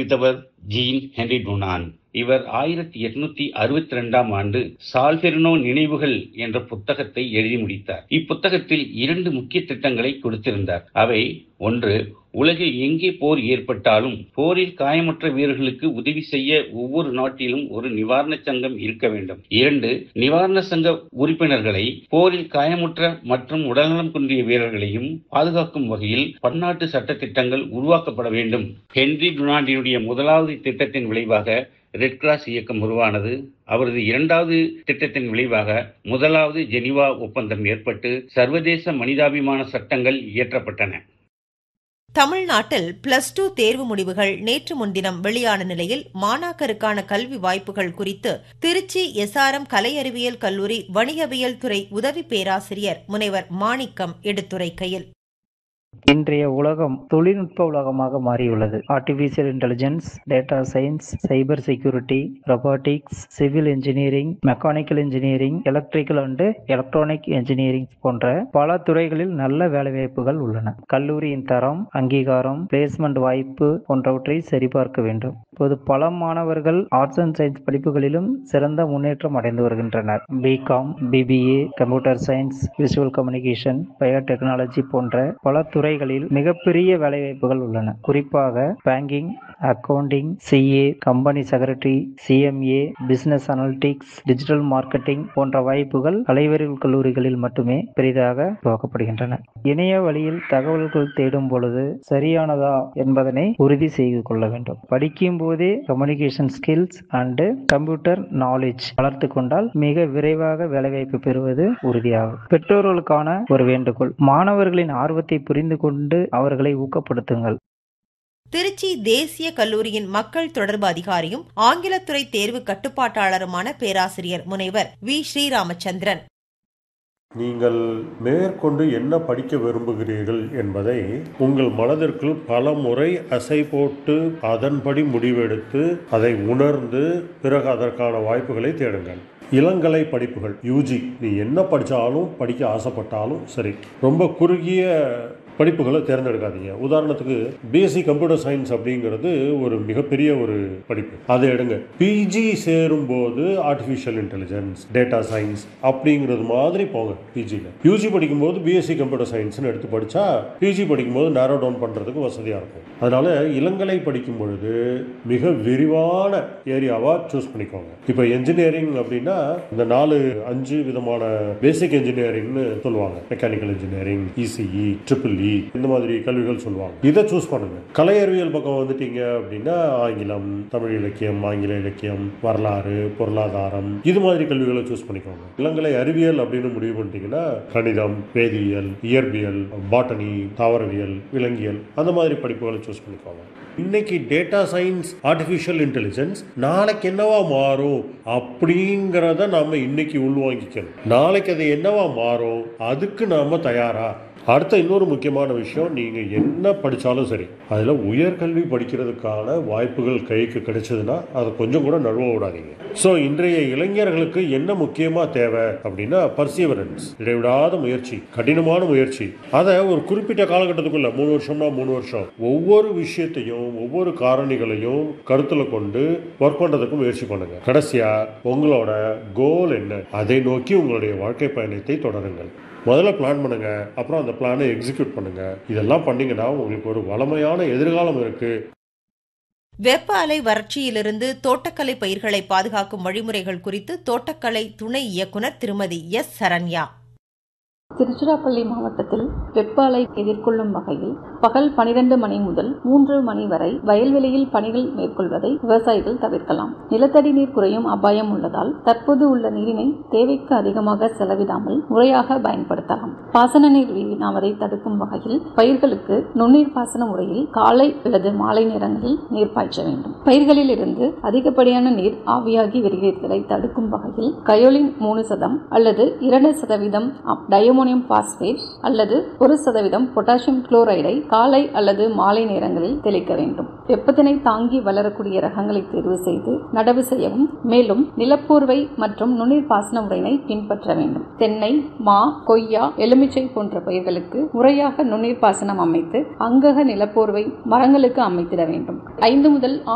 வடிவமைத்தவர் gene Henry டுனான் இவர் ஆயிரத்தி எட்நூத்தி அறுபத்தி ரெண்டாம் ஆண்டு சால்பெர்னோ நினைவுகள் என்ற புத்தகத்தை எழுதி முடித்தார் இப்புத்தகத்தில் இரண்டு முக்கிய திட்டங்களை கொடுத்திருந்தார் அவை ஒன்று உலகில் எங்கே போர் ஏற்பட்டாலும் போரில் காயமற்ற வீரர்களுக்கு உதவி செய்ய ஒவ்வொரு நாட்டிலும் ஒரு நிவாரண சங்கம் இருக்க வேண்டும் இரண்டு நிவாரண சங்க உறுப்பினர்களை போரில் காயமுற்ற மற்றும் உடல்நலம் குன்றிய வீரர்களையும் பாதுகாக்கும் வகையில் பன்னாட்டு சட்ட திட்டங்கள் உருவாக்கப்பட வேண்டும் ஹென்றி டுனாண்டினுடைய முதலாவது திட்டத்தின் விளைவாக ரெட் கிராஸ் இயக்கம் உருவானது அவரது இரண்டாவது திட்டத்தின் விளைவாக முதலாவது ஜெனிவா ஒப்பந்தம் ஏற்பட்டு சர்வதேச மனிதாபிமான சட்டங்கள் இயற்றப்பட்டன தமிழ்நாட்டில் பிளஸ் டூ தேர்வு முடிவுகள் நேற்று முன்தினம் வெளியான நிலையில் மாணாக்கருக்கான கல்வி வாய்ப்புகள் குறித்து திருச்சி எஸ்ஆர்எம் கலை அறிவியல் கல்லூரி வணிகவியல் துறை உதவி பேராசிரியர் முனைவர் மாணிக்கம் எடுத்துரைக்கையில் இன்றைய உலகம் தொழில்நுட்ப உலகமாக மாறியுள்ளது artificial intelligence data science cyber security robotics civil engineering mechanical engineering electrical and electronic engineering போன்ற பல துறைகளில் நல்ல வேலைவாய்ப்புகள் உள்ளன கல்லூரியின் தரம் அங்கீகாரம் பிளேஸ்மெண்ட் வாய்ப்பு போன்றவற்றை சரிபார்க்க வேண்டும் இப்போது பல மாணவர்கள் ஆர்ட்ஸ் அண்ட் சயின்ஸ் படிப்புகளிலும் சிறந்த முன்னேற்றம் அடைந்து வருகின்றனர் BCom BBA computer science visual communication biotechnology போன்ற பல துறைகளில் மிகப்பெரிய வேலைவாய்ப்புகள் உள்ளன குறிப்பாக banking accounting CA company secretary CMA business analytics digital marketing போன்ற வாய்ப்புகள் கலைவறிவியல் கல்லூரிகளில் மட்டுமே பெரிதாக துவக்கப்படுகின்றன இணைய வழியில் தகவல்கள் தேடும் பொழுது சரியானதா என்பதனை உறுதி செய்து கொள்ள வேண்டும் படிக்கும் போதே communication skills and computer knowledge வளர்த்து கொண்டால் மிக விரைவாக வேலைவாய்ப்பு பெறுவது உறுதியாகும் பெற்றோர்களுக்கான ஒரு வேண்டுகோள் மாணவர்களின் ஆர்வத்தை புரிந்து கொண்டு அவர்களை ஊக்கப்படுத்துங்கள் திருச்சி தேசிய கல்லூரியின் மக்கள் தொடர்பு அதிகாரியும் ஆங்கிலத்துறை தேர்வு கட்டுப்பாட்டாளருமான பேராசிரியர் முனைவர் வி ஸ்ரீராமச்சந்திரன் நீங்கள் மேற்கொண்டு என்ன படிக்க விரும்புகிறீர்கள் என்பதை உங்கள் மனதிற்குள் பல முறை அசை போட்டு அதன்படி முடிவெடுத்து அதை உணர்ந்து பிறகு அதற்கான வாய்ப்புகளை தேடுங்கள் இளங்கலை படிப்புகள் யூஜி நீ என்ன படித்தாலும் படிக்க ஆசைப்பட்டாலும் சரி ரொம்ப குறுகிய படிப்புகளை தேர்ந்தெடுக்காதீங்க உதாரணத்துக்கு பிஎஸ்சி கம்ப்யூட்டர் சயின்ஸ் அப்படிங்கிறது ஒரு மிகப்பெரிய ஒரு படிப்பு அதை எடுங்க பிஜி சேரும்போது ஆர்டிஃபிஷியல் இன்டெலிஜென்ஸ் டேட்டா சயின்ஸ் அப்படிங்கிறது மாதிரி போங்க பிஜியில் யூஜி படிக்கும்போது பிஎஸ்சி கம்ப்யூட்டர் சயின்ஸ்னு எடுத்து படித்தா பிஜி படிக்கும்போது நேரோ டவுன் பண்ணுறதுக்கு வசதியாக இருக்கும் அதனால இளங்கலை படிக்கும் பொழுது மிக விரிவான ஏரியாவாக சூஸ் பண்ணிக்கோங்க இப்போ என்ஜினியரிங் அப்படின்னா இந்த நாலு அஞ்சு விதமான பேசிக் என்ஜினியரிங்னு சொல்லுவாங்க mechanical engineering ECE triple E இந்த மாதிரி கல்விகள் சொல்லுவாங்க இதை சூஸ் பண்ணுங்க கலை அறிவியல் பக்கம் வந்துட்டீங்க அப்படின்னா ஆங்கிலம் தமிழ் இலக்கியம் ஆங்கில இலக்கியம் வரலாறு பொருளாதாரம் இது மாதிரி கல்விகளை சூஸ் பண்ணிக்கோங்க இளங்கலை அறிவியல் அப்படின்னு முடிவு பண்ணிட்டீங்கன்னா கணிதம் வேதியியல் இயற்பியல் பாட்டனி தாவரவியல் விலங்கியல் அந்த மாதிரி படிப்புகளை சூஸ் பண்ணிக்கோங்க இன்னைக்கு டேட்டா சயின்ஸ் ஆர்டிஃபிஷியல் இன்டெலிஜென்ஸ் நாளைக்கு என்னவா மாறும் அப்படிங்கிறத நாம இன்னைக்கு உள்வாங்கிக்கணும் நாளைக்கு அது என்னவா மாறும் அதுக்கு நாம தயாரா அடுத்த இன்னொரு முக்கியமான விஷயம் நீங்கள் என்ன படித்தாலும் சரி அதில் உயர்கல்வி படிக்கிறதுக்கான வாய்ப்புகள் கைக்கு கிடைச்சதுன்னா அதை கொஞ்சம் கூட நழுவ விடாதீங்க ஸோ இன்றைய இளைஞர்களுக்கு என்ன முக்கியமாக தேவை அப்படின்னா பர்சிவரன்ஸ் இடைவிடாத முயற்சி கடினமான முயற்சி அதை ஒரு குறிப்பிட்ட காலகட்டத்துக்குள்ள மூணு வருஷம்னா மூணு வருஷம் ஒவ்வொரு விஷயத்தையும் ஒவ்வொரு காரணிகளையும் கருத்தில் கொண்டு ஒர்க் பண்ணுறதுக்கு முயற்சி பண்ணுங்க கடைசியா உங்களோட கோல் என்ன அதை நோக்கி உங்களுடைய வாழ்க்கை பயணத்தை தொடருங்கள் முதல்ல பிளான் பண்ணுங்க அப்புறம் அந்த பிளானை எக்ஸிக்யூட் பண்ணுங்க இதெல்லாம் பண்ணீங்கன்னா உங்களுக்கு ஒரு வளமையான எதிர்காலம் இருக்கு வெப்ப அலை வறட்சியிலிருந்து தோட்டக்கலை பயிர்களை பாதுகாக்கும் வழிமுறைகள் குறித்து தோட்டக்கலை துணை இயக்குனர் திருமதி எஸ் சரண்யா திருச்சிராப்பள்ளி மாவட்டத்தில் வெப்ப அலை எதிர்கொள்ளும் வகையில் பகல் பனிரெண்டு மணி முதல் மூன்று மணி வரை வயல்வெளியில் பணிகள் மேற்கொள்வதை விவசாயிகள் தவிர்க்கலாம் நிலத்தடி நீர் குறையும் அபாயம் உள்ளதால் தற்போது உள்ள நீரினை தேவைக்கு அதிகமாக செலவிடாமல் முறையாக பயன்படுத்தலாம் பாசன நீர் வீணாவதை தடுக்கும் வகையில் பயிர்களுக்கு நுண்ணீர் பாசன முறையில் காலை அல்லது மாலை நேரங்களில் நீர் பாய்ச்ச வேண்டும் பயிர்களில் இருந்து அதிகப்படியான நீர் ஆவியாகி வெளியேறுதலை தடுக்கும் வகையில் கயோலின் மூணு சதம் அல்லது இரண்டு சதவீதம் டயோமோனியம் பாஸ்பேட் அல்லது ஒரு சதவீதம் பொட்டாசியம் குளோரைடை காலை அல்லது மாலை நேரங்களில் தெளிக்க வேண்டும் வெப்பத்தினை தாங்கி வளரக்கூடிய ரகங்களை தேர்வு செய்து நடவு செய்யவும் மேலும் நிலப்போர்வை மற்றும் நுண்ணீர் பாசன முறையினை பின்பற்ற வேண்டும் தென்னை மா கொய்யா எலுமிச்சை போன்ற பயிர்களுக்கு முறையாக நுண்ணீர் பாசனம் அமைத்து அங்கக நிலப்போர்வை மரங்களுக்கு அமைத்திட வேண்டும் ஐந்து முதல்